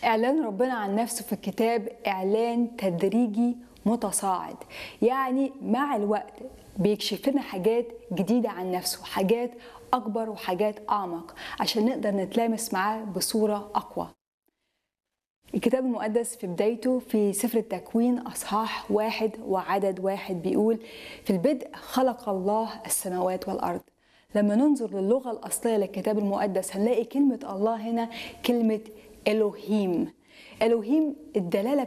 إعلان ربنا عن نفسه في الكتاب إعلان تدريجي متصاعد يعني مع الوقت بيكشف لنا حاجات جديدة عن نفسه حاجات أكبر وحاجات أعمق عشان نقدر نتلامس معاه بصورة أقوى الكتاب المقدس في بدايته في سفر التكوين أصحاح واحد وعدد واحد بيقول في البدء خلق الله السماوات والأرض لما ننظر للغة الأصلية للكتاب المقدس هنلاقي كلمة الله هنا كلمة إلوهيم إلوهيم الدلالة